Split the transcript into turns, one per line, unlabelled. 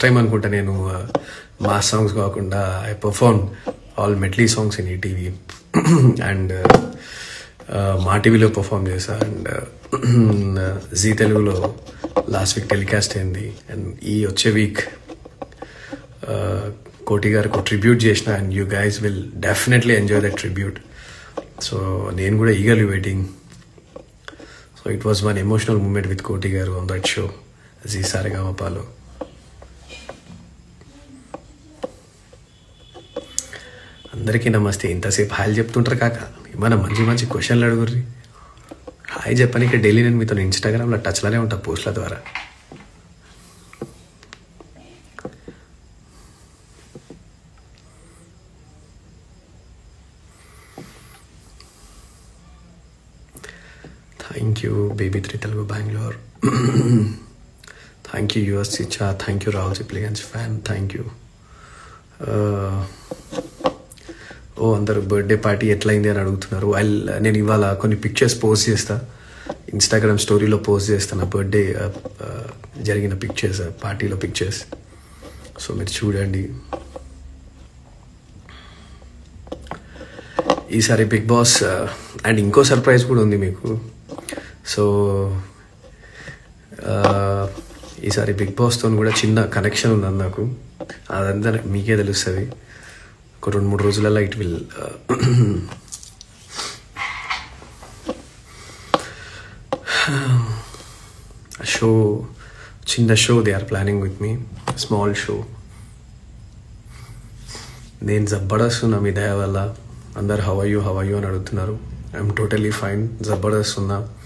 time అనుకుంటా నేను మా సాంగ్స్ కాకుండా I perform all medley songs in ETV and Maa టీవీలో పర్ఫామ్ చేశా అండ్ జీ తెలుగులో లాస్ట్ వీక్ టెలికాస్ట్ అయింది అండ్ ఈ వచ్చే వీక్ కోటి గారికి ట్రిబ్యూట్ చేసిన and you guys will definitely enjoy that tribute so నేను కూడా eagerly waiting so it was one emotional moment with Koti గారు ఆన్ దట్ షో జీ సారెగామపాలో అందరికీ నమస్తే ఇంతసేపు హాయ్ చెప్తుంటారు కాక ఏమైనా మంచి మంచి క్వశ్చన్లు అడుగుర్రి హాయ్ చెప్పడానికి డైలీ నేను మీతో ఇన్స్టాగ్రామ్లో టచ్లోనే ఉంటా పోస్ట్ల ద్వారా thank you baby three Telugu Bengaluru thank you US ఇచ్చా థ్యాంక్ యూ రాహుల్ సిప్లిగన్స్ ఫ్యాన్ థ్యాంక్ యూ ఓ అందరు బర్త్డే పార్టీ ఎట్లయింది అని అడుగుతున్నారు ఐల్ నేను ఇవాళ కొన్ని పిక్చర్స్ పోస్ట్ చేస్తా ఇన్స్టాగ్రామ్ స్టోరీలో పోస్ట్ చేస్తా నా బర్త్డే జరిగిన పిక్చర్స్ పార్టీలో పిక్చర్స్ సో మీరు చూడండి ఈసారి బిగ్ బాస్ అండ్ ఇంకో సర్ప్రైజ్ కూడా ఉంది మీకు సో ఈసారి బిగ్ బాస్తో కూడా చిన్న కనెక్షన్ ఉంది నాకు అదంతా మీకే తెలుస్తుంది ఒక రెండు మూడు రోజులలో ఇట్ విల్ షో చిన్న show they are planning with me small show నేను జబర్దస్త్ మీ దయ వల్ల అందరు హవయ్యూ హవయ్యూ అని అడుగుతున్నారు ఐఎమ్ టోటలీ ఫైన్ జబర్దస్త్ ఉన్నా